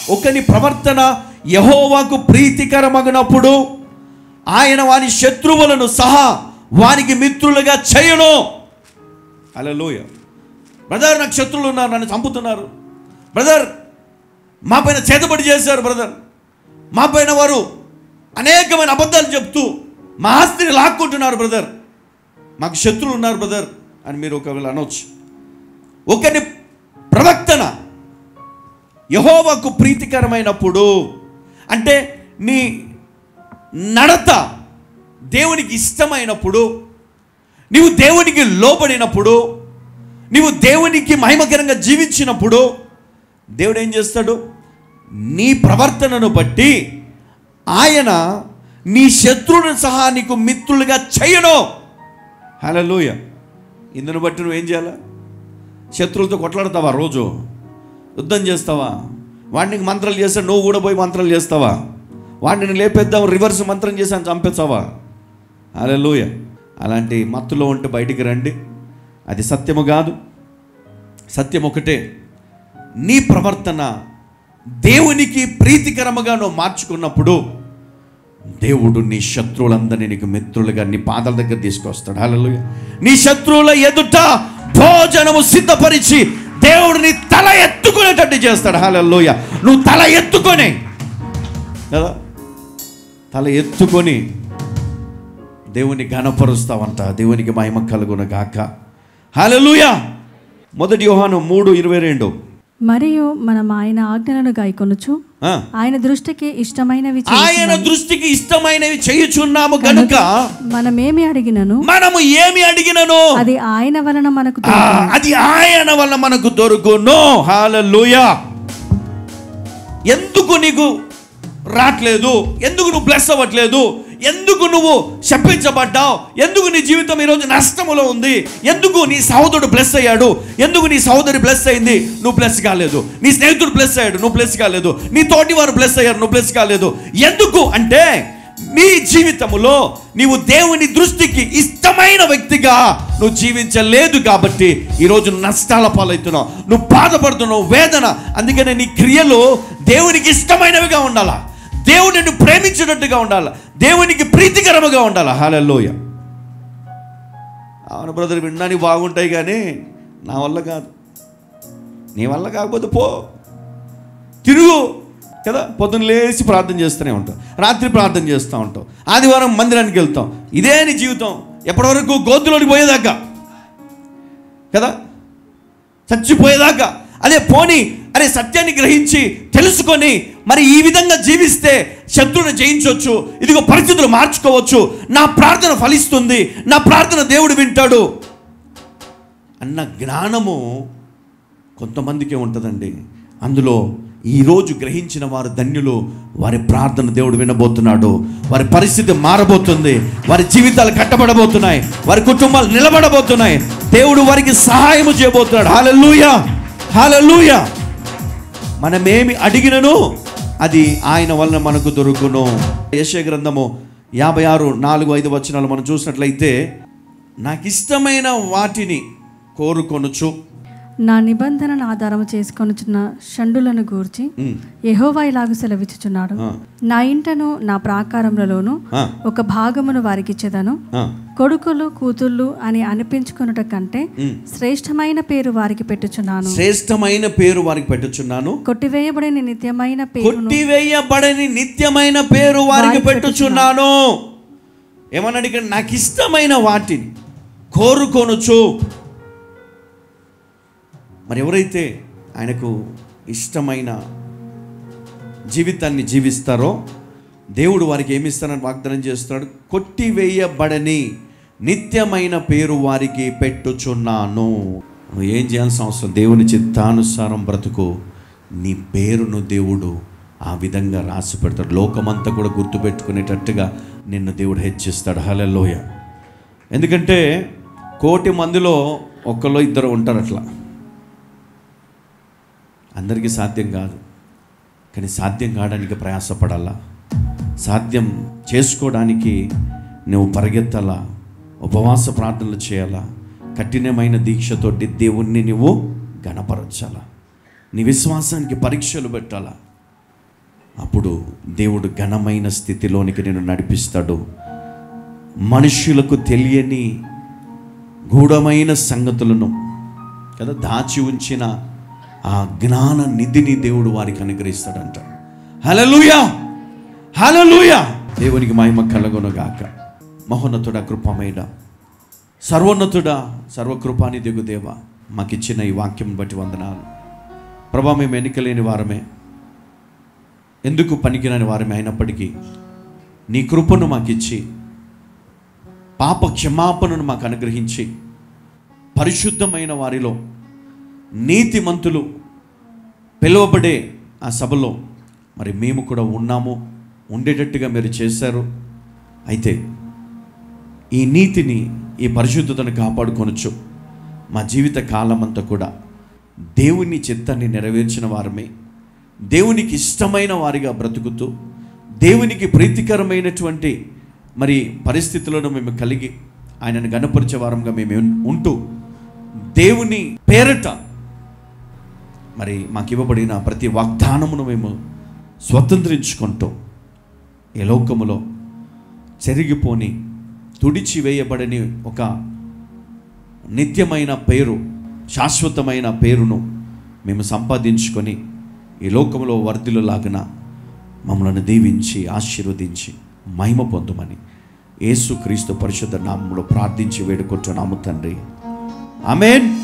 ఒకని ప్రవర్తన యహోవాకు ప్రీతికరమగినప్పుడు ఆయన వాని శత్రువులను సహా వానికి మిత్రులుగా చేయను అలలోయ బ్రదర్ నాకు శత్రువులు ఉన్నారు నన్ను చంపుతున్నారు బ్రదర్ మా పైన చేతబడి చేశారు బ్రదర్ మా పైన వారు అనేకమైన అబద్ధాలు చెప్తూ మా ఆస్తిని లాక్కుంటున్నారు బ్రదర్ మాకు శత్రువులు ఉన్నారు బ్రదర్ అని మీరు ఒకవేళ అనొచ్చు ఒకని ప్రవర్తన యహోవాకు ప్రీతికరమైనప్పుడు అంటే నీ నడత దేవునికి ఇష్టమైనప్పుడు నీవు దేవునికి లోబడినప్పుడు నీవు దేవునికి మహిమకరంగా జీవించినప్పుడు దేవుడు ఏం చేస్తాడు నీ ప్రవర్తనను బట్టి ఆయన నీ శత్రువుని సహా నీకు మిత్రులుగా చేయను హలోయ ఇందును బట్టి నువ్వేం చేయాలా శత్రువులతో కొట్లాడతావా రోజు యుద్ధం చేస్తావా వాడిని మంత్రాలు చేస్తే నువ్వు కూడా పోయి మంత్రాలు చేస్తావా వాడిని లేపేద్దాం రివర్స్ మంత్రం చేసాను చంపేస్తావా అలలోయ అలాంటి మత్తులో ఉంటే బయటికి రండి అది సత్యము కాదు సత్యం ఒకటే నీ ప్రవర్తన దేవునికి ప్రీతికరముగా నువ్వు మార్చుకున్నప్పుడు దేవుడు నీ శత్రువులందరినీ నీకు మిత్రులుగా నీ పాదాల దగ్గర తీసుకొస్తాడు హల్లెలూయ నీ శత్రువుల ఎదుట భోజనము సిద్ధపరిచి దేవుడు నీ తల ఎత్తుకునేటట్టు చేస్తాడు హల్లెలూయ నువ్వు తల ఎత్తుకొని కదా తల ఎత్తుకొని దేవుని ఘనపరుస్తావంట దేవునికి మహిమ కలుగున గాక హల్లెలూయ మొదటి యోహాను మూడు ఇరవై రెండు మరియు మనం ఆయన ఆజ్ఞలను గాయకొనుచు ఆ. ఆయన దృష్టికి ఇష్టమైనవి ఆయన దృష్టికి ఇష్టమైనవి చేయుచున్నాము గనుక మనమేమి అడిగినను మనము ఏమి అడిగినను అది ఆయన వలన మనకు ఆ, అది ఆయన వల్ల మనకు దొరుకును హాలూయా ఎందుకు నీకు రావట్లేదు ఎందుకు నువ్వు బ్లెస్ అవ్వట్లేదు ఎందుకు నువ్వు శపించబడ్డావు ఎందుకు నీ జీవితం ఈరోజు నష్టములో ఉంది ఎందుకు నీ సహోదరుడు బ్లెస్ అయ్యాడు ఎందుకు నీ సహోదరి బ్లెస్ అయింది నువ్వు బ్లెస్ కాలేదు నీ స్నేహితుడు బ్లెస్ అయ్యాడు నువ్వు బ్లెస్ కాలేదు నీ తోటి వారు బ్లెస్ అయ్యారు నువ్వు బ్లెస్ కాలేదు ఎందుకు అంటే నీ జీవితములో నీవు దేవుని దృష్టికి ఇష్టమైన వ్యక్తిగా నువ్వు జీవించలేదు కాబట్టి ఈరోజు నష్టాల పాలవుతున్నావు నువ్వు బాధపడుతున్నావు వేదన అందుకనే నీ క్రియలు దేవునికి ఇష్టమైనవిగా ఉండాలా దేవుడు నిన్ను ప్రేమించినట్టుగా ఉండాలి దేవునికి ప్రీతికరముగా ఉండాలి హాలలోయ అవును బ్రదర్ వినడానికి బాగుంటాయి కానీ నా వల్ల కాదు నీ వల్ల కాకపోతే పో తిరుగు కదా పొద్దున్న లేచి ప్రార్థన చేస్తూనే ఉంటాం రాత్రి ప్రార్థన చేస్తూ ఉంటాం ఆదివారం మందిరానికి వెళ్తాం ఇదే నీ జీవితం ఎప్పటి వరకు గోతులోకి పోయేదాకా కదా చచ్చిపోయేదాకా అదే పోని అరే సత్యాన్ని గ్రహించి తెలుసుకొని మరి ఈ విధంగా జీవిస్తే శత్రువుని జయించవచ్చు ఇదిగో పరిస్థితులు మార్చుకోవచ్చు నా ప్రార్థన ఫలిస్తుంది నా ప్రార్థన దేవుడు వింటాడు అన్న జ్ఞానము కొంతమందికే ఉంటుందండి అందులో ఈరోజు గ్రహించిన వారు ధన్యులు వారి ప్రార్థన దేవుడు వినబోతున్నాడు వారి పరిస్థితి మారబోతుంది వారి జీవితాలు కట్టబడబోతున్నాయి వారి కుటుంబాలు నిలబడబోతున్నాయి దేవుడు వారికి సహాయము చేయబోతున్నాడు హాలూయా హాలూయా మనమేమి అడిగినను అది ఆయన వలన మనకు దొరుకును యశ గ్రంథము యాభై ఆరు నాలుగు ఐదు వచనాలు మనం చూసినట్లయితే నాకు ఇష్టమైన వాటిని కోరుకొనుచు నా నిబంధనను ఆధారము చేసుకొనుచున్న షండులను గూర్చి ఉమ్, యెహోవా ఇలాగు సెలవిచ్చుచున్నాడు ఆ. నా ఇంటను నా ప్రాకారములలోను ఆ, ఒక భాగమును వారికిచ్చేదను ఆ, కొడుకులు కూతుళ్ళు అని అనిపించుకొనుట కంటే ఉమ్. శ్రేష్టమైన పేరు వారికి పెట్టుచున్నాను శ్రేష్టమైన పేరు వారికి పెట్టుచున్నాను కొట్టివేయబడిన నిత్యమైన పేరును కొట్టివేయబడని నిత్యమైన పేరు వారికి పెట్టుచున్నాను ఏమన్నాడు ఇక్కడ నాకు ఇష్టమైన వాటిని కోరుకొనుచు మరి ఎవరైతే ఆయనకు ఇష్టమైన జీవితాన్ని జీవిస్తారో దేవుడు వారికి ఏమి ఇస్తానని వాగ్దానం చేస్తున్నాడు కొట్టివేయబడని నిత్యమైన పేరు వారికి పెట్టుచున్నాను నువ్వు ఏం చేయాల్సిన అవసరం దేవుని చిత్తానుసారం బ్రతుకు నీ పేరును దేవుడు ఆ విధంగా రాసి పెడతాడు లోకమంతా కూడా గుర్తుపెట్టుకునేటట్టుగా నిన్ను దేవుడు హెచ్చిస్తాడు హలలోయ ఎందుకంటే కోటి మందిలో ఒక్కలో ఇద్దరు ఉంటారు అట్లా అందరికీ సాధ్యం కాదు కానీ సాధ్యం కావడానికి ప్రయాసపడాలా సాధ్యం చేసుకోవడానికి నువ్వు పరిగెత్తాలా ఉపవాస ప్రార్థనలు చేయాలా కఠినమైన దీక్షతోటి దేవుణ్ణి నువ్వు గణపరచాలా నీ విశ్వాసానికి పరీక్షలు పెట్టాలా అప్పుడు దేవుడు ఘనమైన స్థితిలోనికి నేను నడిపిస్తాడు మనుషులకు తెలియని గూఢమైన సంగతులను కదా దాచి ఉంచిన ఆ జ్ఞాన నిధిని దేవుడు వారికి అనుగ్రహిస్తాడంట హలలుయా హలలుయా దేవునికి మహిమ కలగొనగాక మహోన్నతుడ కృపమైన సర్వోన్నతుడా సర్వకృపాని దిగు దేవ మాకిచ్చిన ఈ వాక్యం బట్టి వందనాలు ప్రభా మేము ఎన్నికలేని వారమే ఎందుకు పనికిరాని వారమే అయినప్పటికీ నీ కృపను మాకిచ్చి పాప క్షమాపణను మాకు అనుగ్రహించి పరిశుద్ధమైన వారిలో నీతిమంతులు పిలువబడే ఆ సభలో మరి మేము కూడా ఉన్నాము ఉండేటట్టుగా మీరు చేశారు అయితే ఈ నీతిని ఈ పరిశుద్ధతను కాపాడుకొనొచ్చు మా జీవిత కాలమంతా కూడా దేవుని చిత్తాన్ని నెరవేర్చిన వారమే దేవునికి ఇష్టమైన వారిగా బ్రతుకుతూ దేవునికి ప్రీతికరమైనటువంటి మరి పరిస్థితులను మేము కలిగి ఆయనను గణపరిచే వారంగా మేము ఉంటూ దేవుని పేరట మరి మాకు ఇవ్వబడిన ప్రతి వాగ్దానమును మేము స్వతంత్రించుకుంటూ ఈ లోకములో చెరిగిపోని తుడిచివేయబడని ఒక నిత్యమైన పేరు శాశ్వతమైన పేరును మేము సంపాదించుకొని ఈ లోకంలో వర్ధిల్లులాగిన మమ్మల్ని దీవించి ఆశీర్వదించి మహిమ పొందమని యేసుక్రీస్తు పరిశుద్ధ నామములో ప్రార్థించి వేడుకుంటున్నాము తండ్రి ఆమేన్